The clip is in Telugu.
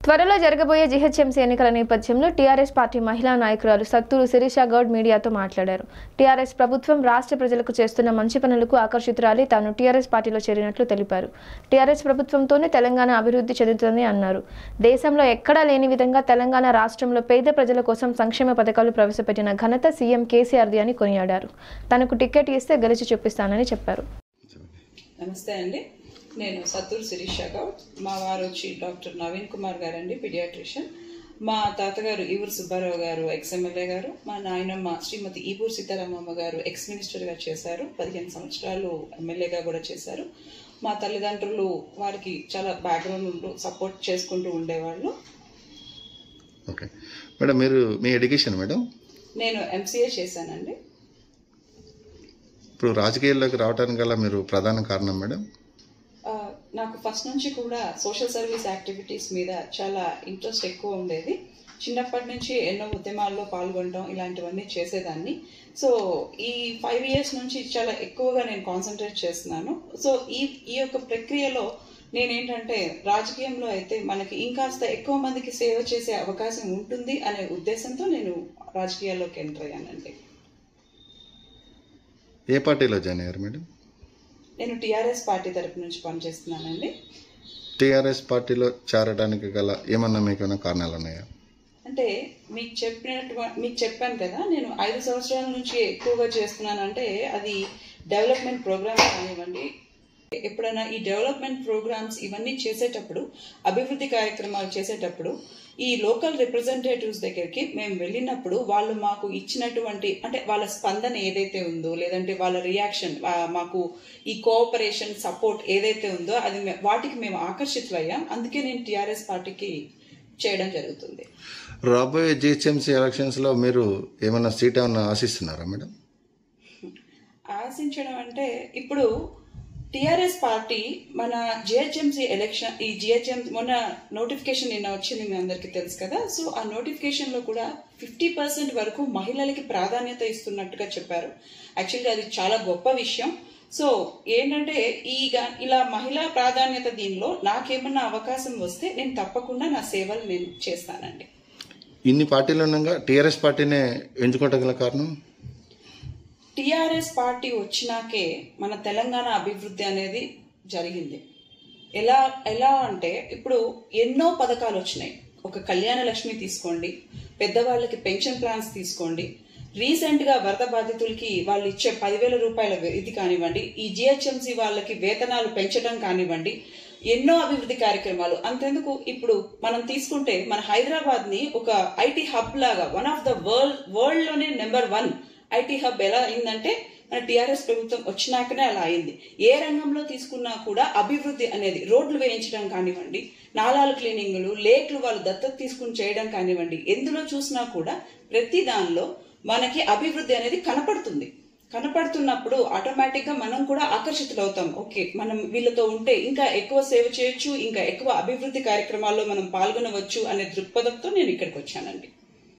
త్వరలో జరగబోయే జీహెచ్ఎంసీ ఎన్నికల నేపథ్యంలో టీఆర్ఎస్ పార్టీ మహిళా నాయకురాలు సత్తూరు శిరీష గౌడ్ మీడియాతో మాట్లాడారు టీఆర్ఎస్ ప్రభుత్వం రాష్ట్ర ప్రజలకు చేస్తున్న మంచి పనులకు ఆకర్షితురాలి తాను టీఆర్ఎస్ పార్టీలో చేరినట్లు తెలిపారు టీఆర్ఎస్ ప్రభుత్వంతోనే తెలంగాణ అభివృద్ధి చెందుతుందని అన్నారు దేశంలో ఎక్కడా లేని విధంగా తెలంగాణ రాష్ట్రంలో పేద ప్రజల కోసం సంక్షేమ పథకాలు ప్రవేశపెట్టిన ఘనత సీఎం కేసీఆర్ది అని కొనియాడారు తనకు టికెట్ ఇస్తే గెలిచి చూపిస్తానని చెప్పారు నమస్తే అండి నేను సత్తూరు శిరీష గౌడ్ మా వారు వచ్చి డాక్టర్ నవీన్ కుమార్ గారు అండి పిడియాట్రిషియన్ మా తాతగారు ఈవూరు సుబ్బారావు గారు ఎక్స్ ఎమ్మెల్యే గారు మా నాయనమ్మ శ్రీమతి ఈవూరు సీతారామమ్మ గారు ఎక్స్ మినిస్టర్గా చేశారు పదిహేను సంవత్సరాలు ఎమ్మెల్యేగా కూడా చేశారు మా తల్లిదండ్రులు వారికి చాలా బ్యాక్గ్రౌండ్ ఉంటూ సపోర్ట్ చేసుకుంటూ ఉండేవాళ్ళు ఓకే మేడం మీరు మీ ఎడ్యుకేషన్ మేడం నేను ఎంసీఏ చేశానండి ఇప్పుడు రాజకీయాల్లోకి రావడానికి గల మీరు ప్రధాన కారణం మేడం ఆ, నాకు ఫస్ట్ నుంచి కూడా సోషల్ సర్వీస్ యాక్టివిటీస్ మీద చాలా ఇంట్రెస్ట్ ఎక్కువ ఉండేది చిన్నప్పటి నుంచి ఎన్నో ఉద్యమాల్లో పాల్గొనడం ఇలాంటివన్నీ చేసేదాన్ని సో ఈ ఫైవ్ ఇయర్స్ నుంచి చాలా ఎక్కువగా నేను కాన్సన్ట్రేట్ చేస్తున్నాను సో ఈ ఈ యొక్క ప్రక్రియలో నేనేంటంటే రాజకీయంలో అయితే మనకి ఇంకాస్త ఎక్కువ మందికి సేవ చేసే అవకాశం ఉంటుంది అనే ఉద్దేశంతో నేను రాజకీయాల్లోకి ఎంటర్ అయ్యానండి ఏ పార్టీలో జాయిన్ అయ్యారు మేడం నేను టీఆర్ఎస్ పార్టీ తరపు నుంచి పనిచేస్తున్నానండి టీఆర్ఎస్ పార్టీలో చేరడానికి గల ఏమన్నా మీకు ఏమైనా కారణాలు ఉన్నాయా అంటే మీకు చెప్పినట్టు మీకు చెప్పాను కదా నేను ఐదు సంవత్సరాల నుంచి ఎక్కువగా చేస్తున్నానంటే అది డెవలప్మెంట్ ప్రోగ్రామ్స్ కానివ్వండి ఎప్పుడైనా ఈ డెవలప్మెంట్ ప్రోగ్రామ్స్ ఇవన్నీ చేసేటప్పుడు అభివృద్ధి కార్యక్రమాలు చేసేటప్పుడు ఈ లోకల్ రిప్రజెంటేటివ్స్ దగ్గరికి మేము వెళ్ళినప్పుడు వాళ్ళు మాకు ఇచ్చినటువంటి అంటే వాళ్ళ స్పందన ఏదైతే ఉందో లేదంటే వాళ్ళ రియాక్షన్ మాకు ఈ కోఆపరేషన్ సపోర్ట్ ఏదైతే ఉందో అది మే- వాటికి మేము ఆకర్షితులయ్యాం అందుకే నేను టీఆర్ఎస్ పార్టీకి చేయడం జరుగుతుంది రాబోయే జిహెచ్ఎంసీ ఎలక్షన్స్లో మీరు ఏమైనా సీట్ ఏమైనా ఆశిస్తున్నారా మేడం ఆశించడం అంటే ఇప్పుడు టిఆర్ఎస్ పార్టీ మన జిహెచ్ఎంసీ ఎలక్షన్ ఈ జిహెచ్ఎం మొన్న నోటిఫికేషన్ నిన్న వచ్చింది మీ అందరికీ తెలుసు కదా సో ఆ నోటిఫికేషన్ లో కూడా ఫిఫ్టీ పర్సెంట్ వరకు మహిళలకి ప్రాధాన్యత ఇస్తున్నట్టుగా చెప్పారు యాక్చువల్గా అది చాలా గొప్ప విషయం సో ఏంటంటే ఈ గా- ఇలా మహిళా ప్రాధాన్యత దీనిలో నాకేమన్నా అవకాశం వస్తే నేను తప్పకుండా నా సేవలు నేను చేస్తానండి ఇన్ని పార్టీలు ఉండగా టీఆర్ఎస్ పార్టీనే ఎంచుకోవటం గల కారణం టిఆర్ఎస్ పార్టీ వచ్చినాకే మన తెలంగాణ అభివృద్ధి అనేది జరిగింది ఎలా ఎలా అంటే ఇప్పుడు ఎన్నో పథకాలు వచ్చినాయి ఒక కళ్యాణ లక్ష్మి తీసుకోండి పెద్దవాళ్ళకి పెన్షన్ ప్లాన్స్ తీసుకోండి రీసెంట్ గా వరద బాధితులకి వాళ్ళు ఇచ్చే పదివేల రూపాయల ఇది కానివ్వండి ఈ జిహెచ్ఎంసీ వాళ్ళకి వేతనాలు పెంచడం కానివ్వండి ఎన్నో అభివృద్ధి కార్యక్రమాలు అంతెందుకు ఇప్పుడు మనం తీసుకుంటే మన హైదరాబాద్ ని ఒక ఐటీ హబ్ లాగా one of the world world లోనే నెంబర్ వన్ ఐటీ హబ్ ఎలా అయిందంటే మన టీఆర్ఎస్ ప్రభుత్వం వచ్చినాకనే అలా అయింది ఏ రంగంలో తీసుకున్నా కూడా అభివృద్ధి అనేది రోడ్లు వేయించడం కానివ్వండి నాలాల క్లీనింగ్లు లేక్లు వాళ్ళు దత్తత తీసుకుని చేయడం కానివ్వండి ఎందులో చూసినా కూడా ప్రతి దానిలో మనకి అభివృద్ధి అనేది కనపడుతుంది కనపడుతున్నప్పుడు ఆటోమేటిక్ గా మనం కూడా ఆకర్షితులవుతాం ఓకే మనం వీళ్ళతో ఉంటే ఇంకా ఎక్కువ సేవ చేయొచ్చు ఇంకా ఎక్కువ అభివృద్ధి కార్యక్రమాల్లో మనం పాల్గొనవచ్చు అనే దృక్పథంతో నేను ఇక్కడికి వచ్చానండి